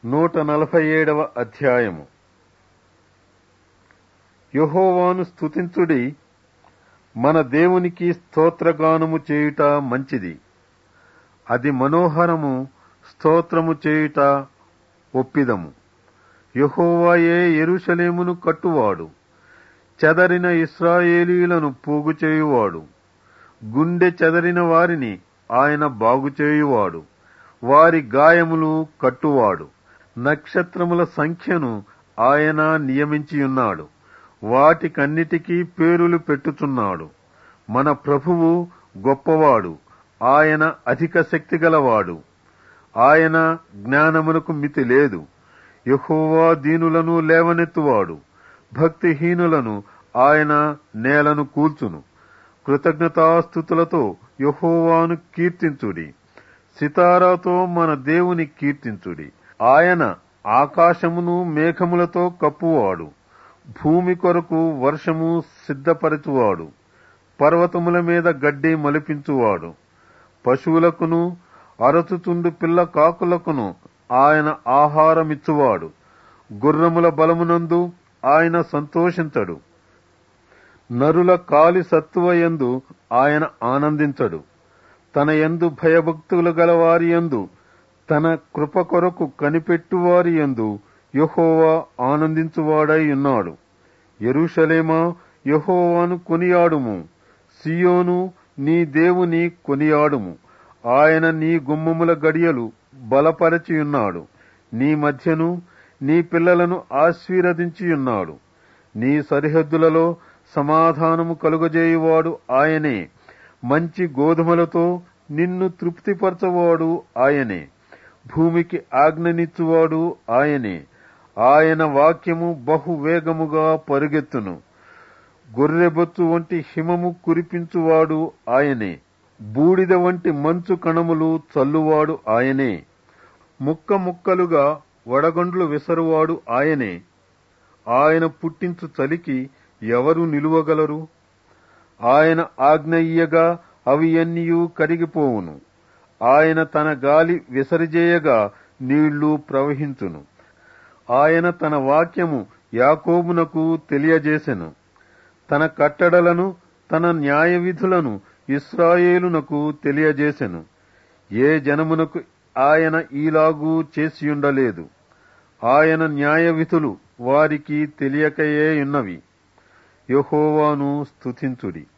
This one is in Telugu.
నూట నలభై ఏడవ అధ్యాయము యహోవాను స్తుతించుడి మన దేవునికి స్తోత్రగానము చేయుట మంచిది అది మనోహరము స్తోత్రము చేయుట ఒప్పిదము యహోవాయే ఎరుషలేమును కట్టువాడు చెదరిన ఇస్రాయేలీలను పోగు చేయువాడు గుండె చెదరిన వారిని ఆయన బాగుచేయువాడు వారి గాయములు కట్టువాడు నక్షత్రముల సంఖ్యను ఆయన నియమించియున్నాడు వాటికన్నిటికీ పేరులు పెట్టుచున్నాడు మన ప్రభువు గొప్పవాడు ఆయన అధిక శక్తిగలవాడు ఆయన జ్ఞానమునకు మితి లేదు యహోవా దీనులను లేవనెత్తువాడు భక్తిహీనులను ఆయన నేలను కూల్చును కృతజ్ఞతాస్థుతులతో యహోవాను కీర్తించుడి సితారాతో మన దేవుని కీర్తించుడి ఆయన ఆకాశమును మేఘములతో కప్పువాడు భూమి కొరకు వర్షము సిద్ధపరచువాడు పర్వతముల మీద గడ్డి మలిపించువాడు పశువులకును అరచుచుండు పిల్ల కాకులకును ఆయన ఆహారమిచ్చువాడు గుర్రముల బలమునందు ఆయన సంతోషించడు నరుల కాలి సత్తువయందు ఆయన ఆనందించడు తన యందు భయభక్తులు గలవారి యందు తన కృప కొరకు కనిపెట్టువారి యందు యహోవా ఆనందించువాడై ఉన్నాడు ఎరుషలేమా యహోవాను కొనియాడుము సియోను నీ దేవుని కొనియాడుము ఆయన నీ గుమ్మముల గడియలు బలపరచియున్నాడు నీ మధ్యను నీ పిల్లలను ఆశీర్వదించియున్నాడు నీ సరిహద్దులలో సమాధానము కలుగజేయువాడు ఆయనే మంచి గోధుమలతో నిన్ను తృప్తిపరచవాడు ఆయనే భూమికి ఆజ్ఞనిచ్చువాడు ఆయనే ఆయన వాక్యము బహు వేగముగా పరుగెత్తును గొర్రెబొచ్చు వంటి హిమము కురిపించువాడు ఆయనే బూడిద వంటి మంచు కణములు చల్లువాడు ఆయనే ముక్క ముక్కలుగా వడగండ్లు విసరువాడు ఆయనే ఆయన పుట్టించు చలికి ఎవరు నిలువగలరు ఆయన ఆజ్ఞ ఇయ్యగా అవి అన్నియూ కరిగిపోవును ఆయన తన గాలి విసరిజేయగా నీళ్లు ప్రవహించును ఆయన తన వాక్యము యాకోబునకు తెలియజేసెను తన కట్టడలను తన న్యాయ విధులను ఇస్రాయేలునకు తెలియజేసెను ఏ జనమునకు ఆయన ఈలాగూ చేసియుండలేదు ఆయన న్యాయ విధులు వారికి తెలియకయే ఉన్నవి యహోవాను స్తుతించుడి